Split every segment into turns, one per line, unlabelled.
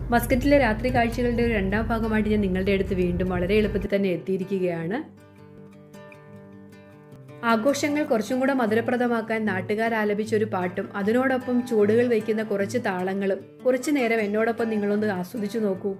മസ്കറ്റിലെ രാത്രി കാഴ്ചകളുടെ ഒരു രണ്ടാം ഭാഗമായിട്ട് ഞാൻ നിങ്ങളുടെ അടുത്ത് വീണ്ടും വളരെ എളുപ്പത്തിൽ തന്നെ എത്തിയിരിക്കുകയാണ് ആഘോഷങ്ങൾ കുറച്ചും കൂടെ മധുരപ്രദമാക്കാൻ നാട്ടുകാർ ആലപിച്ച ഒരു പാട്ടും അതിനോടൊപ്പം ചൂടുകൾ വയ്ക്കുന്ന കുറച്ച് താളങ്ങളും കുറച്ചു നേരം എന്നോടൊപ്പം നിങ്ങളൊന്ന് ആസ്വദിച്ചു നോക്കൂ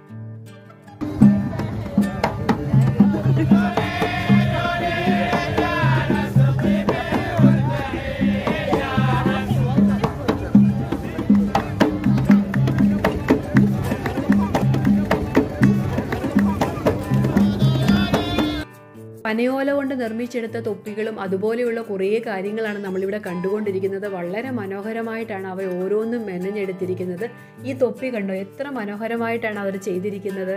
പനയോല കൊണ്ട് നിർമ്മിച്ചെടുത്ത തൊപ്പികളും അതുപോലെയുള്ള കുറേ കാര്യങ്ങളാണ് നമ്മളിവിടെ കണ്ടുകൊണ്ടിരിക്കുന്നത് വളരെ മനോഹരമായിട്ടാണ് അവർ ഓരോന്നും മെനഞ്ഞെടുത്തിരിക്കുന്നത് ഈ തൊപ്പി കണ്ടോ എത്ര മനോഹരമായിട്ടാണ് അവർ ചെയ്തിരിക്കുന്നത്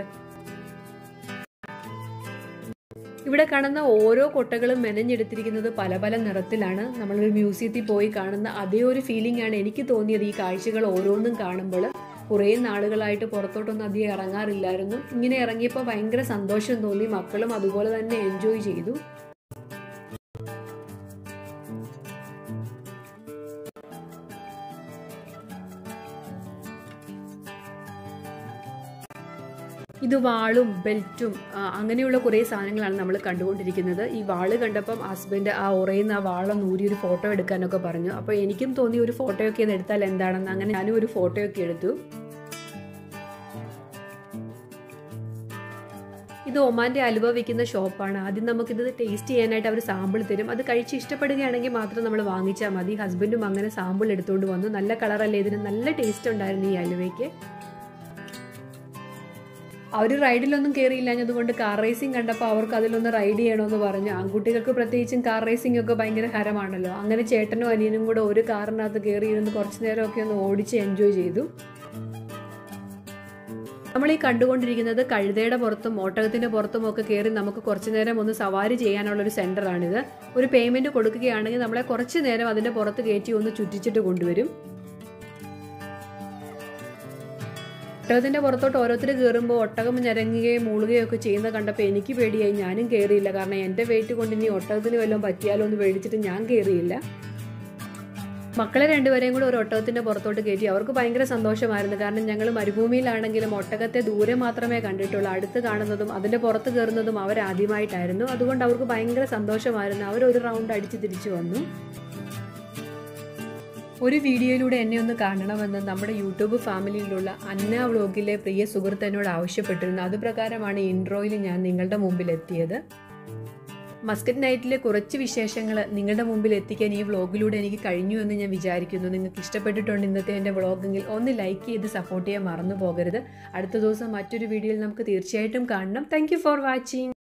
ഇവിടെ കാണുന്ന ഓരോ കൊട്ടകളും മെനഞ്ഞെടുത്തിരിക്കുന്നത് പല പല നിറത്തിലാണ് നമ്മളൊരു മ്യൂസിയത്തിൽ പോയി കാണുന്ന അതേ ഒരു ഫീലിംഗ് ആണ് എനിക്ക് തോന്നിയത് ഈ കാഴ്ചകൾ ഓരോന്നും കാണുമ്പോൾ കുറേ നാളുകളായിട്ട് പുറത്തോട്ടൊന്നും അധികം ഇറങ്ങാറില്ലായിരുന്നു ഇങ്ങനെ ഇറങ്ങിയപ്പോൾ ഭയങ്കര സന്തോഷം തോന്നി മക്കളും അതുപോലെ തന്നെ എൻജോയ് ചെയ്തു ഇത് വാളും ബെൽറ്റും അങ്ങനെയുള്ള കുറേ സാധനങ്ങളാണ് നമ്മൾ കണ്ടുകൊണ്ടിരിക്കുന്നത് ഈ വാള് കണ്ടപ്പം ഹസ്ബൻഡ് ആ ഉറയുന്ന ആ വാളൊന്ന് ഊരി ഒരു ഫോട്ടോ എടുക്കാനൊക്കെ പറഞ്ഞു അപ്പോൾ എനിക്കും തോന്നി ഒരു ഫോട്ടോയൊക്കെ ഒന്ന് എടുത്താൽ എന്താണെന്ന് അങ്ങനെ ഞാനും ഒരു ഫോട്ടോയൊക്കെ എടുത്തു ഇത് ഒമാൻ്റെ അലുവ വിൽക്കുന്ന ഷോപ്പാണ് ആദ്യം നമുക്കിത് ടേസ്റ്റ് ചെയ്യാനായിട്ട് അവർ സാമ്പിൾ തരും അത് കഴിച്ച് ഇഷ്ടപ്പെടുകയാണെങ്കിൽ മാത്രം നമ്മൾ വാങ്ങിച്ചാൽ മതി ഹസ്ബൻഡും അങ്ങനെ സാമ്പിൾ എടുത്തുകൊണ്ട് വന്നു നല്ല കളറല്ലേ ഇതിന് നല്ല ടേസ്റ്റ് ഉണ്ടായിരുന്നു ഈ അലുവയ്ക്ക് അവർ റൈഡിലൊന്നും കയറിയില്ലാഞ്ഞതുകൊണ്ട് കാർ റേസിംഗ് കണ്ടപ്പോൾ അവർക്ക് അതിലൊന്ന് റൈഡ് ചെയ്യണമെന്ന് പറഞ്ഞു ആൺകുട്ടികൾക്ക് പ്രത്യേകിച്ചും കാർ റേസിംഗ് ഒക്കെ ഭയങ്കര ഹരമാണല്ലോ അങ്ങനെ ചേട്ടനും അനിയനും കൂടെ ഒരു കാറിനകത്ത് കയറിയിരുന്ന് കുറച്ച് നേരമൊക്കെ ഒന്ന് ഓടിച്ച് എൻജോയ് ചെയ്തു നമ്മൾ ഈ കണ്ടുകൊണ്ടിരിക്കുന്നത് കഴുതയുടെ പുറത്തും ഒട്ടകത്തിൻ്റെ പുറത്തും ഒക്കെ കയറി നമുക്ക് കുറച്ച് നേരം ഒന്ന് സവാരി ചെയ്യാനുള്ള ഒരു സെൻ്ററാണിത് ഒരു പേയ്മെൻറ്റ് കൊടുക്കുകയാണെങ്കിൽ നമ്മളെ കുറച്ച് നേരം അതിൻ്റെ പുറത്ത് കയറ്റി ഒന്ന് ചുറ്റിച്ചിട്ട് കൊണ്ടുവരും ഒട്ടകത്തിൻ്റെ പുറത്തോട്ട് ഓരോരുത്തർ കയറുമ്പോൾ ഒട്ടകം ഞരങ്ങുകയും മൂളുകയും ഒക്കെ ചെയ്യുന്ന കണ്ടപ്പോൾ എനിക്ക് പേടിയായി ഞാനും കയറിയില്ല കാരണം എൻ്റെ വെയിറ്റ് കൊണ്ട് ഇനി ഒട്ടകത്തിന് വല്ലതും പറ്റിയാലോ എന്ന് പേടിച്ചിട്ട് ഞാൻ കയറിയില്ല മക്കളെ രണ്ടുപേരെയും കൂടെ ഒരു ഒട്ടകത്തിൻ്റെ പുറത്തോട്ട് കയറ്റി അവർക്ക് ഭയങ്കര സന്തോഷമായിരുന്നു കാരണം ഞങ്ങൾ മരുഭൂമിയിലാണെങ്കിലും ഒട്ടകത്തെ ദൂരെ മാത്രമേ കണ്ടിട്ടുള്ളൂ അടുത്ത് കാണുന്നതും അതിൻ്റെ പുറത്ത് കയറുന്നതും അവരാദ്യമായിട്ടായിരുന്നു അതുകൊണ്ട് അവർക്ക് ഭയങ്കര സന്തോഷമായിരുന്നു അവരൊരു റൗണ്ട് അടിച്ച് തിരിച്ചു വന്നു ഒരു വീഡിയോയിലൂടെ എന്നെ ഒന്ന് കാണണമെന്ന് നമ്മുടെ യൂട്യൂബ് ഫാമിലിയിലുള്ള അന്ന വ്ളോഗിലെ പ്രിയ സുഹൃത്ത് എന്നോട് ആവശ്യപ്പെട്ടിരുന്നു അതുപ്രകാരമാണ് ഇൻട്രോയിൽ ഞാൻ നിങ്ങളുടെ മുമ്പിൽ എത്തിയത് മസ്കറ്റ് നൈറ്റിലെ കുറച്ച് വിശേഷങ്ങൾ നിങ്ങളുടെ മുമ്പിൽ എത്തിക്കാൻ ഈ വ്ളോഗിലൂടെ എനിക്ക് കഴിഞ്ഞു എന്ന് ഞാൻ വിചാരിക്കുന്നു നിങ്ങൾക്ക് ഇഷ്ടപ്പെട്ടിട്ടുണ്ട് ഇന്നത്തെ എൻ്റെ വ്ളോഗെങ്കിൽ ഒന്ന് ലൈക്ക് ചെയ്ത് സപ്പോർട്ട് ചെയ്യാൻ മറന്നു പോകരുത് അടുത്ത ദിവസം മറ്റൊരു വീഡിയോയിൽ നമുക്ക് തീർച്ചയായിട്ടും കാണണം താങ്ക് ഫോർ വാച്ചിങ്